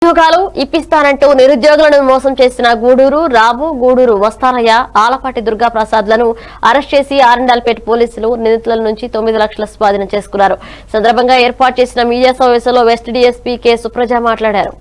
ఉద్యోగాలు ఇప్పిస్తానంటూ నిరుద్యోగులను మోసం చేసిన గూడూరు రాము గూడూరు వస్తానయ్య ఆలపాటి దుర్గా ప్రసాద్ లను అరెస్ట్ చేసి ఆరండాల్పేట పోలీసులు నిందితుల నుంచి తొమ్మిది లక్షల స్వాధీనం చేసుకున్నారు సందర్భంగా ఏర్పాటు చేసిన మీడియా సమావేశంలో వెస్ట్ డీఎస్పీ కె సుప్రజ మాట్లాడారు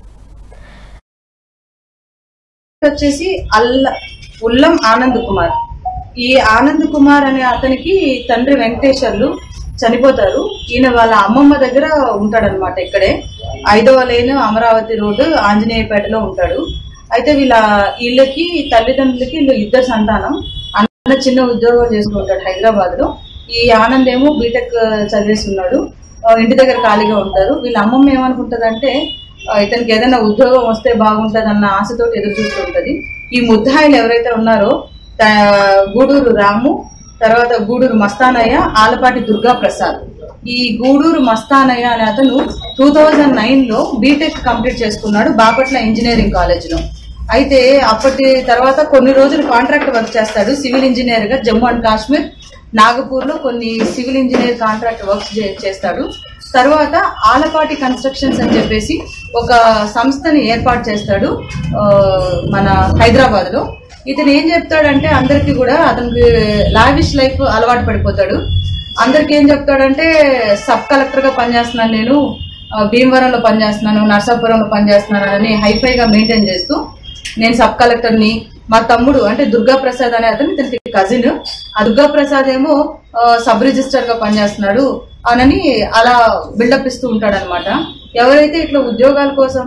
వచ్చేసి అల్ల ఉల్లం ఆనంద్ కుమార్ ఈ ఆనంద్ కుమార్ అనే అతనికి తండ్రి వెంకటేశ్వర్లు చనిపోతారు ఈయన వాళ్ళ అమ్మమ్మ దగ్గర ఉంటాడనమాట ఇక్కడే ఐదవ లేన్ అమరావతి రోడ్డు ఆంజనేయపేటలో ఉంటాడు అయితే వీళ్ళ వీళ్ళకి తల్లిదండ్రులకి వీళ్ళు ఇద్దరు సంతానం అన్న చిన్న ఉద్యోగం చేసుకుంటాడు హైదరాబాద్ లో ఈ ఆనంద్ ఏమో బీటెక్ చదివేస్తున్నాడు ఆ, ఇంటి దగ్గర ఖాళీగా ఉంటారు వీళ్ళ అమ్మమ్మ ఏమనుకుంటదంటే ఆ, ఇతనికి ఏదైనా ఉద్యోగం వస్తే బాగుంటది అన్న ఆశతోటి ఎదురు చూస్తూ ఉంటది ఈ ముద్దాయిలు ఎవరైతే ఉన్నారో త- గూడూరు రాము తర్వాత గూడూరు మస్తానయ్య ఆలపాటి దుర్గా ప్రసాద్ ఈ గూడూరు మస్తానయ్య అనే అతను టూ థౌజండ్ నైన్ లో బీటెక్ కంప్లీట్ చేసుకున్నాడు బాపట్ల ఇంజనీరింగ్ కాలేజ్ లో అయితే అప్పటి తర్వాత కొన్ని రోజులు కాంట్రాక్ట్ వర్క్ చేస్తాడు సివిల్ ఇంజనీర్ గా జమ్మూ అండ్ కాశ్మీర్ నాగపూర్ లో కొన్ని సివిల్ ఇంజనీర్ కాంట్రాక్ట్ వర్క్స్ చేస్తాడు తర్వాత ఆలపాటి కన్స్ట్రక్షన్స్ అని చెప్పేసి ఒక సంస్థని ఏర్పాటు చేస్తాడు ఆ, మన హైదరాబాద్ లో ఇతను ఏం చెప్తాడంటే అందరికి కూడా అతనికి లావిష్ లైఫ్ అలవాటు పడిపోతాడు అందరికి ఏం చెప్తాడంటే సబ్ కలెక్టర్ గా పనిచేస్తున్నాను నేను ఆ, భీమవరంలో పనిచేస్తున్నాను నర్సాపురంలో పనిచేస్తున్నాను అని హైఫైగా మెయింటైన్ చేస్తూ నేను సబ్ కలెక్టర్ ని మా తమ్ముడు అంటే దుర్గా ప్రసాద్ అనే అతను ఇతనికి కజిన్ ఆ దుర్గా ప్రసాద్ ఏమో ఆ, సబ్ రిజిస్టర్ గా పనిచేస్తున్నాడు అనని అలా బిల్డప్ ఇస్తూ ఉంటాడు అనమాట ఎవరైతే ఇట్లా ఉద్యోగాల కోసం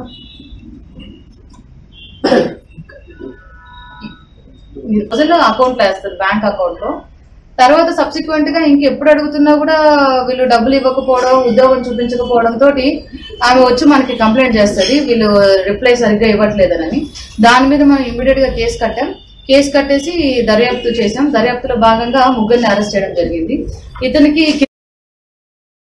ఈ రోజుల్లో అకౌంట్ లో వేస్తారు బ్యాంక్ అకౌంట్ లో తర్వాత సబ్సిక్వెంట్ గా ఇంకెప్పుడు అడుగుతున్నా కూడా వీళ్ళు డబ్బులు ఇవ్వకపోవడం ఉద్యోగం చూపించకపోవడం తోటి ఆమె వచ్చి మనకి కంప్లైంట్ చేస్తుంది వీళ్ళు రిప్లై సరిగ్గా ఇవ్వట్లేదనని దాని మీద మనం ఇమీడియట్ గా కేసు కట్టాం కేసు కట్టేసి దర్యాప్తు చేసాం దర్యాప్తులో భాగంగా ముగ్గురిని అరెస్ట్ చేయడం జరిగింది ఇతనికి